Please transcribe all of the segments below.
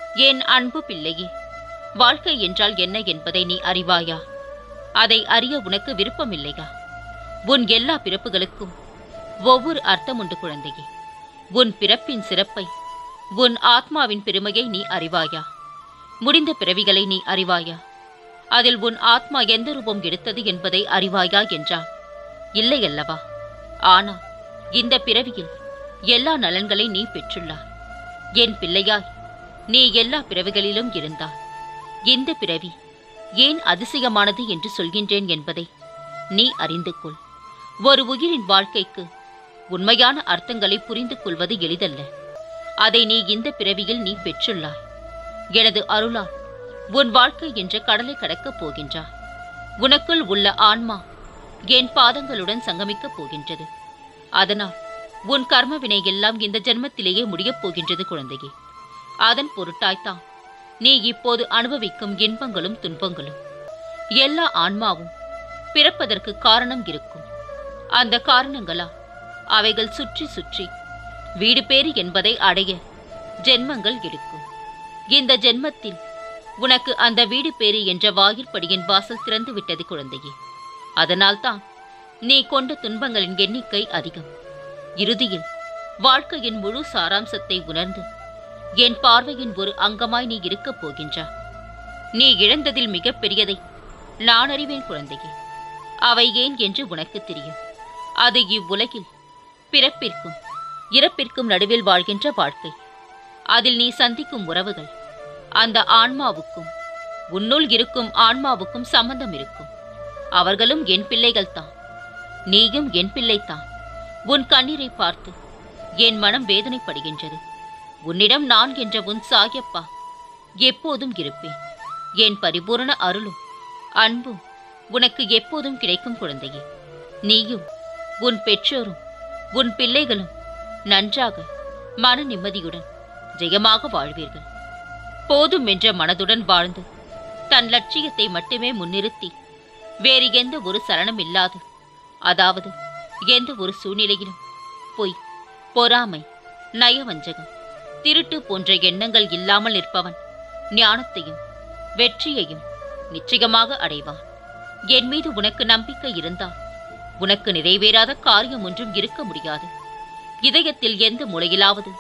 என் அன்பு பிள்ளையே வாழ்க்கை என்றால் என்ன என்பதை நீ அறிவாயா அதை அறிய உனக்கு விருப்பமில்லையா உன் எல்லா பிறப்புகளுக்கும் ஒவ்வொரு அர்த்தம் உண்டு குழந்தையே உன் பிறப்பின் சிறப்பை உன் ஆத்மாவின் பெருமையை நீ அறிவாயா முடிந்த பிறவிகளை நீ அறிவாயா அதில் உன் ஆத்மா எந்த ரூபம் எடுத்தது என்பதை அறிவாயா என்றார் இல்லை அல்லவா ஆனால் இந்த பிறவியில் எல்லா நலன்களை நீ பெற்றுள்ளாய் என் பிள்ளையாய் நீ எல்லா பிறவிகளிலும் இருந்தாய் இந்த பிறவி ஏன் அதிசயமானது என்று சொல்கின்றேன் என்பதை நீ அறிந்து கொள் ஒரு உயிரின் வாழ்க்கைக்கு உண்மையான அர்த்தங்களை புரிந்து கொள்வது எளிதல்ல அதை நீ இந்த பிறவியில் நீ பெற்றுள்ளாய் எனது அருளால் உன் வாழ்க்கை என்ற கடலை கடக்கப் போகின்றாய் உனக்குள் உள்ள ஆன்மா என் பாதங்களுடன் சங்கமிக்கப் போகின்றது அதனால் உன் கர்ம வினை எல்லாம் இந்த ஜென்மத்திலேயே முடியப் போகின்றது குழந்தையே அதன் பொருட்டாய்த்தான் நீ இப்போது அனுபவிக்கும் இன்பங்களும் துன்பங்களும் எல்லா ஆன்மாவும் பிறப்பதற்கு காரணம் இருக்கும் அந்த காரணங்களா அவைகள் சுற்றி சுற்றி வீடு பேறு என்பதை அடைய ஜென்மங்கள் எடுக்கும் இந்த ஜென்மத்தில் உனக்கு அந்த வீடு பேறு என்ற வாயிற்படியின் வாசல் திறந்து விட்டது குழந்தையே அதனால்தான் நீ கொண்ட துன்பங்களின் எண்ணிக்கை அதிகம் இறுதியில் வாழ்க்கையின் முழு சாராம்சத்தை உணர்ந்து என் பார்வையின் ஒரு அங்கமாய் நீ இருக்கப் போகின்றாய் நீ இழந்ததில் மிகப்பெரியதை நான் அறிவேன் குழந்தையே அவை ஏன் என்று உனக்கு தெரியும் அது இவ்வுலகில் பிறப்பிற்கும் இறப்பிற்கும் நடுவில் வாழ்கின்ற வாழ்க்கை அதில் நீ சந்திக்கும் உறவுகள் அந்த ஆன்மாவுக்கும் உன்னுள் இருக்கும் ஆன்மாவுக்கும் சம்பந்தம் இருக்கும் அவர்களும் என் பிள்ளைகள்தான் நீயும் என் பிள்ளைத்தான் உன் கண்ணீரை பார்த்து என் மனம் வேதனைப்படுகின்றது உன்னிடம் நான் என்ற உன் சாயப்பா எப்போதும் இருப்பேன் என் பரிபூரண அருளும் அன்பும் உனக்கு எப்போதும் கிடைக்கும் குழந்தையே நீயும் உன் பெற்றோரும் உன் பிள்ளைகளும் நன்றாக மன நிம்மதியுடன் ஜெயமாக வாழ்வீர்கள் போதும் என்ற மனதுடன் வாழ்ந்து தன் லட்சியத்தை மட்டுமே முன்னிறுத்தி வேறு எந்த ஒரு சலனம் இல்லாது அதாவது எந்த ஒரு சூழ்நிலையிலும் பொய் பொறாமை நயவஞ்சகம் திருட்டு போன்ற எண்ணங்கள் இல்லாமல் நிற்பவன் ஞானத்தையும் வெற்றியையும் நிச்சயமாக அடைவான் என் மீது உனக்கு நம்பிக்கை இருந்தால் உனக்கு நிறைவேறாத காரியம் ஒன்றும் இருக்க முடியாது இதயத்தில் எந்த முளையிலாவது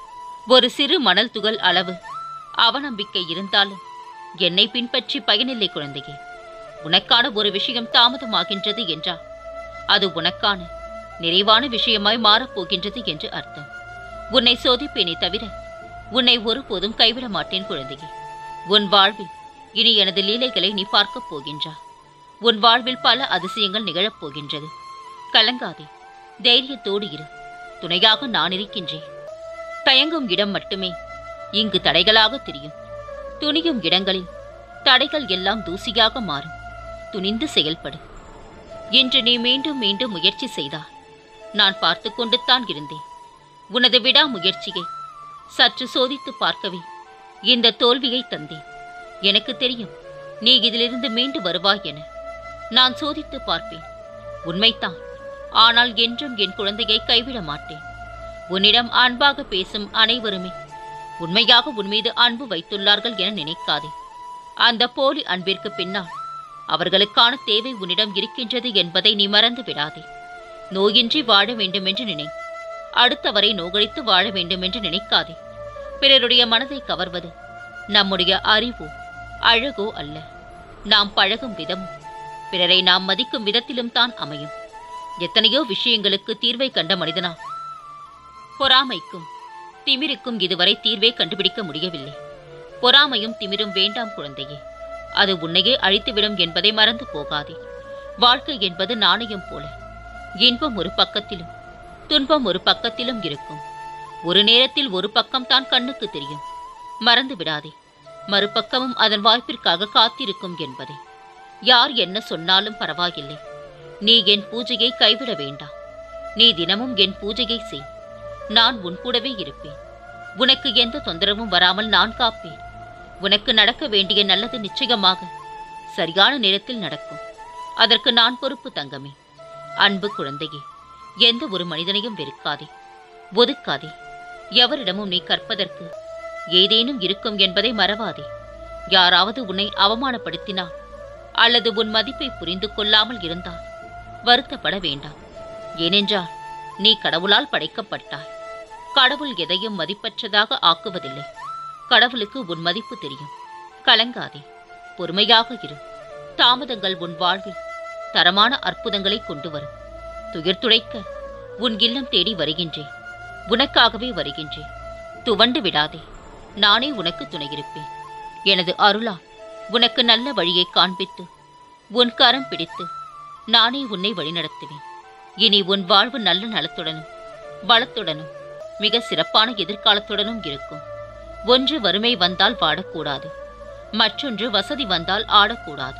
ஒரு சிறு மணல் துகள் அளவு அவநம்பிக்கை இருந்தாலும் என்னை பின்பற்றி பயனில்லை குழந்தையே உனக்கான ஒரு விஷயம் தாமதமாகின்றது என்றால் அது உனக்கான நிறைவான விஷயமாய் மாறப்போகின்றது என்று அர்த்தம் உன்னை சோதிப்பேனே தவிர உன்னை ஒருபோதும் கைவிட மாட்டேன் குழந்தையே உன் வாழ்வில் இனி எனது லீலைகளை நீ பார்க்கப் போகின்றா உன் வாழ்வில் பல அதிசயங்கள் நிகழப் போகின்றது கலங்காதே தைரியத்தோடு இரு துணையாக நான் இருக்கின்றேன் தயங்கும் இடம் மட்டுமே இங்கு தடைகளாக தெரியும் துணியும் இடங்களில் தடைகள் எல்லாம் தூசியாக மாறும் துணிந்து செயல்படு இன்று நீ மீண்டும் மீண்டும் முயற்சி செய்தாய் நான் பார்த்து கொண்டுத்தான் இருந்தேன் உனது விடா முயற்சியை சற்று சோதித்து பார்க்கவே இந்த தோல்வியை தந்தேன் எனக்கு தெரியும் நீ இதிலிருந்து மீண்டு வருவாய் என நான் சோதித்து பார்ப்பேன் உண்மைதான் ஆனால் என்றும் என் குழந்தையை கைவிட மாட்டேன் உன்னிடம் அன்பாக பேசும் அனைவருமே உண்மையாக உன் மீது அன்பு வைத்துள்ளார்கள் என நினைக்காதே அந்த போலி அன்பிற்கு பின்னால் அவர்களுக்கான தேவை உன்னிடம் இருக்கின்றது என்பதை நீ மறந்து விடாதே நோயின்றி வாழ வேண்டும் என்று நினை அடுத்தவரை நோகடித்து வாழ வேண்டும் என்று நினைக்காதே பிறருடைய மனதை கவர்வது நம்முடைய அறிவோ அழகோ அல்ல நாம் பழகும் விதமும் பிறரை நாம் மதிக்கும் விதத்திலும் தான் அமையும் எத்தனையோ விஷயங்களுக்கு தீர்வை கண்ட மனிதனா பொறாமைக்கும் திமிருக்கும் இதுவரை தீர்வே கண்டுபிடிக்க முடியவில்லை பொறாமையும் திமிரும் வேண்டாம் குழந்தையே அது உன்னையே அழித்துவிடும் என்பதை மறந்து போகாதே வாழ்க்கை என்பது நாணயம் போல இன்பம் ஒரு பக்கத்திலும் துன்பம் ஒரு பக்கத்திலும் இருக்கும் ஒரு நேரத்தில் ஒரு பக்கம் தான் கண்ணுக்கு தெரியும் மறந்து விடாதே மறுபக்கமும் அதன் வாய்ப்பிற்காக காத்திருக்கும் என்பதை யார் என்ன சொன்னாலும் பரவாயில்லை நீ என் பூஜையை கைவிட வேண்டாம் நீ தினமும் என் பூஜையை செய் நான் உன் கூடவே இருப்பேன் உனக்கு எந்த தொந்தரவும் வராமல் நான் காப்பேன் உனக்கு நடக்க வேண்டிய நல்லது நிச்சயமாக சரியான நேரத்தில் நடக்கும் அதற்கு நான் பொறுப்பு தங்கமே அன்பு குழந்தையே எந்த ஒரு மனிதனையும் வெறுக்காதே ஒதுக்காதே எவரிடமும் நீ கற்பதற்கு ஏதேனும் இருக்கும் என்பதை மறவாதே யாராவது உன்னை அவமானப்படுத்தினால் அல்லது உன் மதிப்பை புரிந்து கொள்ளாமல் இருந்தால் வருத்தப்பட வேண்டாம் ஏனென்றால் நீ கடவுளால் படைக்கப்பட்டாய் கடவுள் எதையும் மதிப்பற்றதாக ஆக்குவதில்லை கடவுளுக்கு உன் மதிப்பு தெரியும் கலங்காதே பொறுமையாக இரு தாமதங்கள் உன் வாழ்வில் தரமான அற்புதங்களை கொண்டு வரும் துயர் துடைக்க உன் இல்லம் தேடி வருகின்றேன் உனக்காகவே வருகின்றேன் துவண்டு விடாதே நானே உனக்கு துணையிருப்பேன் எனது அருளால் உனக்கு நல்ல வழியை காண்பித்து உன் கரம் பிடித்து நானே உன்னை வழிநடத்துவேன் இனி உன் வாழ்வு நல்ல நலத்துடனும் வளத்துடனும் மிக சிறப்பான எதிர்காலத்துடனும் இருக்கும் ஒன்று வறுமை வந்தால் வாடக்கூடாது மற்றொன்று வசதி வந்தால் ஆடக்கூடாது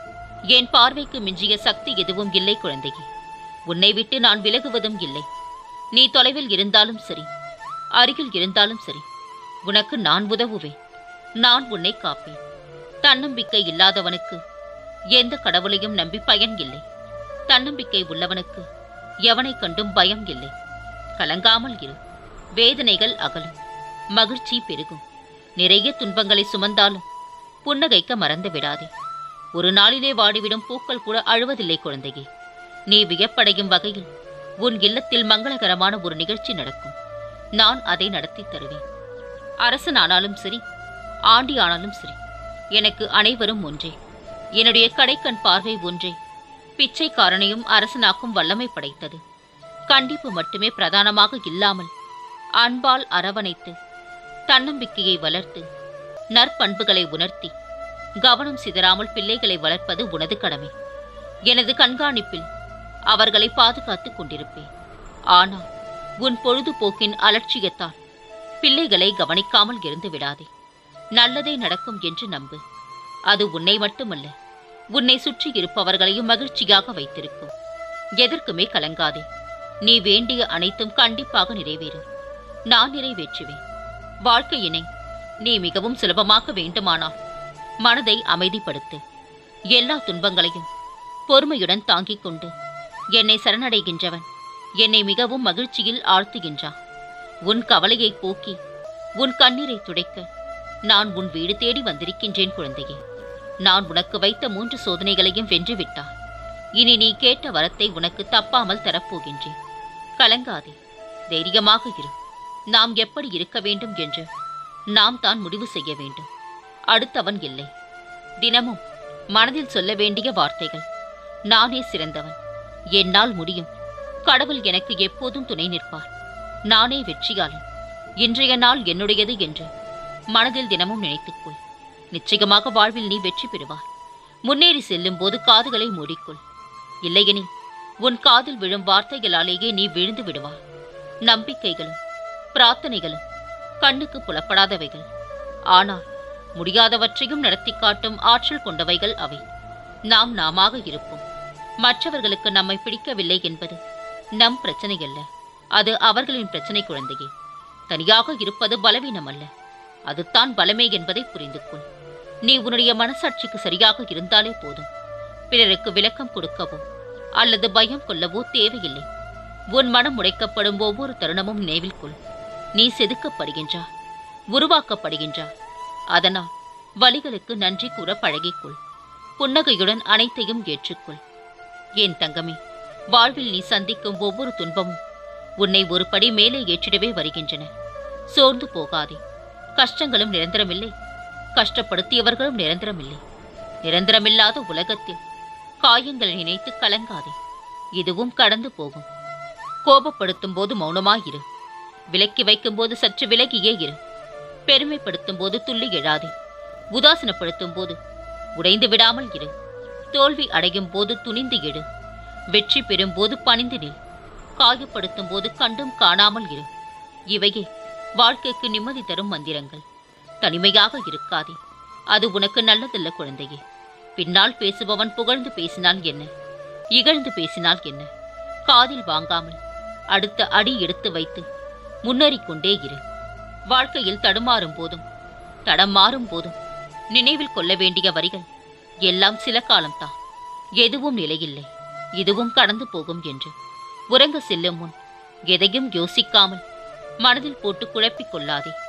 என் பார்வைக்கு மிஞ்சிய சக்தி எதுவும் இல்லை குழந்தையே உன்னை விட்டு நான் விலகுவதும் இல்லை நீ தொலைவில் இருந்தாலும் சரி அருகில் இருந்தாலும் சரி உனக்கு நான் உதவுவேன் நான் உன்னை காப்பேன் தன்னம்பிக்கை இல்லாதவனுக்கு எந்த கடவுளையும் நம்பி பயன் இல்லை தன்னம்பிக்கை உள்ளவனுக்கு எவனை கண்டும் பயம் இல்லை கலங்காமல் இரு வேதனைகள் அகலும் மகிழ்ச்சி பெருகும் நிறைய துன்பங்களை சுமந்தாலும் புன்னகைக்க மறந்து விடாதே ஒரு நாளிலே வாடிவிடும் பூக்கள் கூட அழுவதில்லை குழந்தையே நீ வியப்படையும் வகையில் உன் இல்லத்தில் மங்களகரமான ஒரு நிகழ்ச்சி நடக்கும் நான் அதை நடத்தி தருவேன் அரசனானாலும் சரி ஆண்டி ஆனாலும் சரி எனக்கு அனைவரும் ஒன்றே என்னுடைய கடைக்கண் பார்வை ஒன்றே பிச்சைக்காரனையும் அரசனாக்கும் வல்லமை படைத்தது கண்டிப்பு மட்டுமே பிரதானமாக இல்லாமல் அன்பால் அரவணைத்து தன்னம்பிக்கையை வளர்த்து நற்பண்புகளை உணர்த்தி கவனம் சிதறாமல் பிள்ளைகளை வளர்ப்பது உனது கடமை எனது கண்காணிப்பில் அவர்களை பாதுகாத்துக் கொண்டிருப்பேன் ஆனால் உன் பொழுதுபோக்கின் அலட்சியத்தால் பிள்ளைகளை கவனிக்காமல் இருந்து விடாதே நல்லதே நடக்கும் என்று நம்பு அது உன்னை மட்டுமல்ல உன்னை சுற்றி இருப்பவர்களையும் மகிழ்ச்சியாக வைத்திருக்கும் எதற்குமே கலங்காதே நீ வேண்டிய அனைத்தும் கண்டிப்பாக நிறைவேறும் நான் நிறைவேற்றுவேன் வாழ்க்கையினை நீ மிகவும் சுலபமாக்க வேண்டுமானால் மனதை அமைதிப்படுத்து எல்லா துன்பங்களையும் பொறுமையுடன் தாங்கிக் கொண்டு என்னை சரணடைகின்றவன் என்னை மிகவும் மகிழ்ச்சியில் ஆழ்த்துகின்றான் உன் கவலையை போக்கி உன் கண்ணீரை துடைக்க நான் உன் வீடு தேடி வந்திருக்கின்றேன் குழந்தையே நான் உனக்கு வைத்த மூன்று சோதனைகளையும் வென்று விட்டாய் இனி நீ கேட்ட வரத்தை உனக்கு தப்பாமல் தரப்போகின்றேன் கலங்காதே தைரியமாக இரு நாம் எப்படி இருக்க வேண்டும் என்று நாம் தான் முடிவு செய்ய வேண்டும் அடுத்தவன் இல்லை தினமும் மனதில் சொல்ல வேண்டிய வார்த்தைகள் நானே சிறந்தவன் என்னால் முடியும் கடவுள் எனக்கு எப்போதும் துணை நிற்பார் நானே வெற்றியாளன் இன்றைய நாள் என்னுடையது என்று மனதில் தினமும் நினைத்துக்கொள் நிச்சயமாக வாழ்வில் நீ வெற்றி பெறுவாய் முன்னேறி செல்லும் போது காதுகளை மூடிக்கொள் இல்லையெனில் உன் காதில் விழும் வார்த்தைகளாலேயே நீ விழுந்து விடுவாய் நம்பிக்கைகளும் பிரார்த்தனைகளும் கண்ணுக்கு புலப்படாதவைகள் ஆனால் முடியாதவற்றையும் நடத்தி காட்டும் ஆற்றல் கொண்டவைகள் அவை நாம் நாமாக இருப்போம் மற்றவர்களுக்கு நம்மை பிடிக்கவில்லை என்பது நம் பிரச்சனை அல்ல அது அவர்களின் பிரச்சனை குழந்தையே தனியாக இருப்பது பலவீனம் அல்ல அதுதான் பலமே என்பதை புரிந்து கொள் நீ உன்னுடைய மனசாட்சிக்கு சரியாக இருந்தாலே போதும் பிறருக்கு விளக்கம் கொடுக்கவோ அல்லது பயம் கொள்ளவோ தேவையில்லை உன் மனம் உடைக்கப்படும் ஒவ்வொரு தருணமும் நினைவில் கொள் நீ செதுக்கப்படுகின்றா உருவாக்கப்படுகின்றா அதனால் வலிகளுக்கு நன்றி கூற பழகிக்கொள் புன்னகையுடன் அனைத்தையும் ஏற்றுக்கொள் என் தங்கமே வாழ்வில் நீ சந்திக்கும் ஒவ்வொரு துன்பமும் உன்னை ஒரு படி மேலே ஏற்றிடவே வருகின்றன சோர்ந்து போகாதே கஷ்டங்களும் நிரந்தரமில்லை கஷ்டப்படுத்தியவர்களும் நிரந்தரமில்லை நிரந்தரமில்லாத உலகத்தில் காயங்களை நினைத்து கலங்காதே இதுவும் கடந்து போகும் கோபப்படுத்தும் போது மௌனமாயிரு விலக்கி வைக்கும்போது சற்று விலகியே இரு பெருமைப்படுத்தும் போது துள்ளி எழாதே உதாசனப்படுத்தும் போது உடைந்து விடாமல் இரு தோல்வி அடையும் போது துணிந்து எடு வெற்றி பெறும் போது பணிந்து நில் காயப்படுத்தும் போது கண்டும் காணாமல் இரு இவையே வாழ்க்கைக்கு நிம்மதி தரும் மந்திரங்கள் தனிமையாக இருக்காதே அது உனக்கு நல்லதல்ல குழந்தையே பின்னால் பேசுபவன் புகழ்ந்து பேசினால் என்ன இகழ்ந்து பேசினால் என்ன காதில் வாங்காமல் அடுத்த அடி எடுத்து வைத்து முன்னேறிக் கொண்டே இரு வாழ்க்கையில் தடுமாறும் போதும் தடம் மாறும் போதும் நினைவில் கொள்ள வேண்டிய வரிகள் எல்லாம் சில காலம்தான் எதுவும் நிலையில்லை இதுவும் கடந்து போகும் என்று உறங்க செல்லும் முன் எதையும் யோசிக்காமல் மனதில் போட்டு குழப்பிக் கொள்ளாதே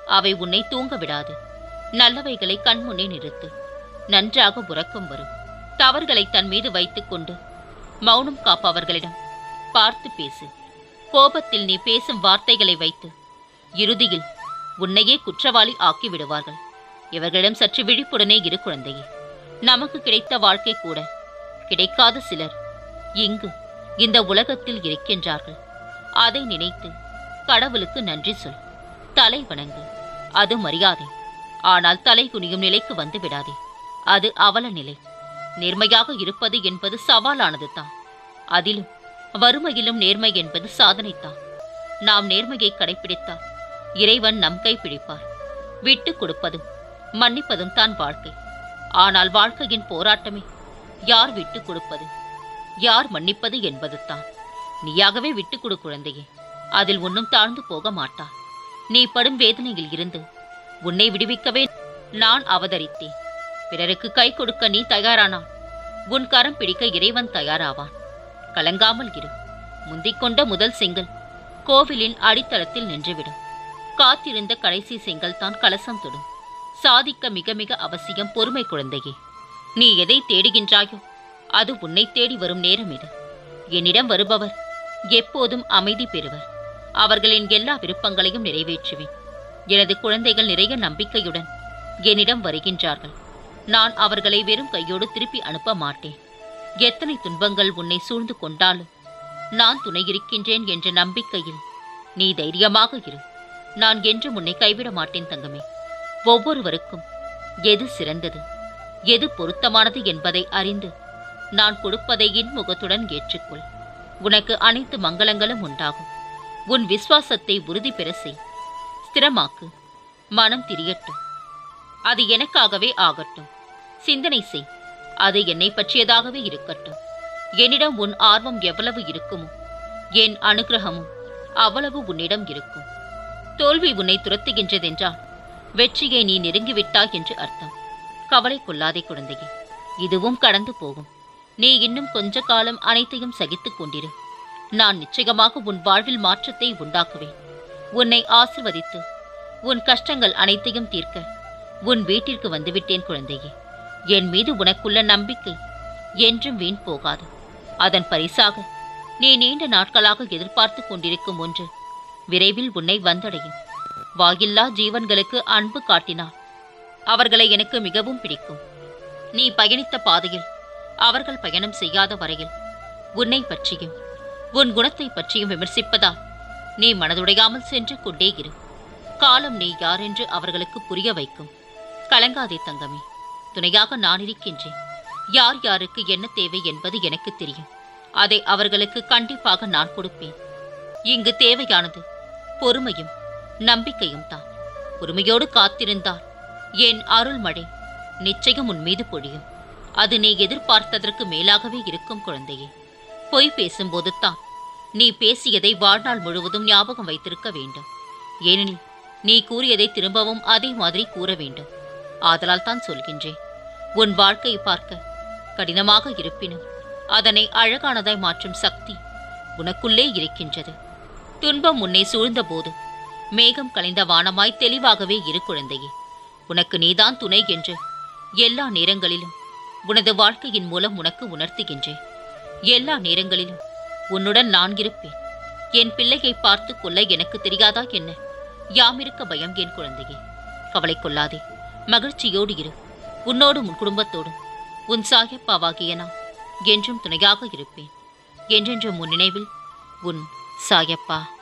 அவை உன்னை தூங்க விடாது நல்லவைகளை கண்முன்னே நிறுத்து நன்றாக உறக்கம் வரும் தவறுகளை தன் மீது வைத்துக் கொண்டு மௌனம் காப்பவர்களிடம் பார்த்து பேசு கோபத்தில் நீ பேசும் வார்த்தைகளை வைத்து இறுதியில் உன்னையே குற்றவாளி ஆக்கி விடுவார்கள் இவர்களிடம் சற்று விழிப்புடனே இரு குழந்தையே நமக்கு கிடைத்த வாழ்க்கை கூட கிடைக்காத சிலர் இங்கு இந்த உலகத்தில் இருக்கின்றார்கள் அதை நினைத்து கடவுளுக்கு நன்றி சொல் தலை வணங்கு அது மரியாதை ஆனால் தலை குனியும் நிலைக்கு வந்து விடாதே அது அவல நிலை நேர்மையாக இருப்பது என்பது சவாலானது தான் அதிலும் வறுமையிலும் நேர்மை என்பது சாதனைத்தான் நாம் நேர்மையை கடைபிடித்தால் இறைவன் நம் கை பிடிப்பார் விட்டு கொடுப்பதும் மன்னிப்பதும் தான் வாழ்க்கை ஆனால் வாழ்க்கையின் போராட்டமே யார் விட்டு கொடுப்பது யார் மன்னிப்பது என்பது தான் நீயாகவே விட்டு கொடு குழந்தையே அதில் ஒன்றும் தாழ்ந்து போக மாட்டார் நீ படும் வேதனையில் இருந்து உன்னை விடுவிக்கவே நான் அவதரித்தேன் பிறருக்கு கை கொடுக்க நீ தயாரானால் உன் கரம் பிடிக்க இறைவன் தயாராவான் கலங்காமல் இரு முந்திக் கொண்ட முதல் செங்கல் கோவிலின் அடித்தளத்தில் நின்றுவிடும் காத்திருந்த கடைசி செங்கல் தான் கலசம் தொடும் சாதிக்க மிக மிக அவசியம் பொறுமை குழந்தையே நீ எதை தேடுகின்றாயோ அது உன்னை தேடி வரும் நேரம் இது என்னிடம் வருபவர் எப்போதும் அமைதி பெறுவர் அவர்களின் எல்லா விருப்பங்களையும் நிறைவேற்றுவேன் எனது குழந்தைகள் நிறைய நம்பிக்கையுடன் என்னிடம் வருகின்றார்கள் நான் அவர்களை வெறும் கையோடு திருப்பி அனுப்ப மாட்டேன் எத்தனை துன்பங்கள் உன்னை சூழ்ந்து கொண்டாலும் நான் துணை இருக்கின்றேன் என்ற நம்பிக்கையில் நீ தைரியமாக இரு நான் என்றும் உன்னை கைவிட மாட்டேன் தங்கமே ஒவ்வொருவருக்கும் எது சிறந்தது எது பொருத்தமானது என்பதை அறிந்து நான் கொடுப்பதை இன்முகத்துடன் ஏற்றுக்கொள் உனக்கு அனைத்து மங்களங்களும் உண்டாகும் உன் விசுவாசத்தை உறுதி பெற செய் ஸ்திரமாக்கு மனம் திரியட்டும் அது எனக்காகவே ஆகட்டும் சிந்தனை செய் அது என்னை பற்றியதாகவே இருக்கட்டும் என்னிடம் உன் ஆர்வம் எவ்வளவு இருக்குமோ என் அனுகிரகமும் அவ்வளவு உன்னிடம் இருக்கும் தோல்வி உன்னை துரத்துகின்றதென்றால் வெற்றியை நீ நெருங்கிவிட்டாய் என்று அர்த்தம் கவலை கொள்ளாதே குழந்தையே இதுவும் கடந்து போகும் நீ இன்னும் கொஞ்ச காலம் அனைத்தையும் சகித்துக் கொண்டிரு நான் நிச்சயமாக உன் வாழ்வில் மாற்றத்தை உண்டாக்குவேன் உன்னை ஆசிர்வதித்து உன் கஷ்டங்கள் அனைத்தையும் தீர்க்க உன் வீட்டிற்கு வந்துவிட்டேன் குழந்தையே என் மீது உனக்குள்ள நம்பிக்கை என்றும் வீண் போகாது அதன் பரிசாக நீ நீண்ட நாட்களாக எதிர்பார்த்து கொண்டிருக்கும் ஒன்று விரைவில் உன்னை வந்தடையும் வாயில்லா ஜீவன்களுக்கு அன்பு காட்டினார் அவர்களை எனக்கு மிகவும் பிடிக்கும் நீ பயணித்த பாதையில் அவர்கள் பயணம் செய்யாத வரையில் உன்னை பற்றியும் உன் குணத்தை பற்றியும் விமர்சிப்பதால் நீ மனதுடையாமல் சென்று கொண்டே இரு காலம் நீ யார் என்று அவர்களுக்கு புரிய வைக்கும் கலங்காதே தங்கமே துணையாக நான் இருக்கின்றேன் யார் யாருக்கு என்ன தேவை என்பது எனக்கு தெரியும் அதை அவர்களுக்கு கண்டிப்பாக நான் கொடுப்பேன் இங்கு தேவையானது பொறுமையும் நம்பிக்கையும் தான் பொறுமையோடு காத்திருந்தால் என் அருள்மழை நிச்சயம் உன் மீது பொழியும் அது நீ எதிர்பார்த்ததற்கு மேலாகவே இருக்கும் குழந்தையே பொய் பேசும்போது தான் நீ பேசியதை வாழ்நாள் முழுவதும் ஞாபகம் வைத்திருக்க வேண்டும் ஏனெனில் நீ கூறியதை திரும்பவும் அதே மாதிரி கூற வேண்டும் ஆதலால் தான் சொல்கின்றேன் உன் வாழ்க்கையை பார்க்க கடினமாக இருப்பினும் அதனை அழகானதாய் மாற்றும் சக்தி உனக்குள்ளே இருக்கின்றது துன்பம் உன்னை சூழ்ந்தபோது மேகம் கலைந்த வானமாய் தெளிவாகவே இரு குழந்தையே உனக்கு நீதான் துணை என்று எல்லா நேரங்களிலும் உனது வாழ்க்கையின் மூலம் உனக்கு உணர்த்துகின்றேன் எல்லா நேரங்களிலும் உன்னுடன் நான் இருப்பேன் என் பிள்ளையை பார்த்து கொள்ள எனக்கு தெரியாதா என்ன யாமிருக்க பயம் என் குழந்தையே கவலை கொள்ளாதே மகிழ்ச்சியோடு இரு உன்னோடும் உன் குடும்பத்தோடும் உன் சாயப்பாவாகிய நான் என்றும் துணையாக இருப்பேன் என்றென்றும் உன் நினைவில் உன் சாயப்பா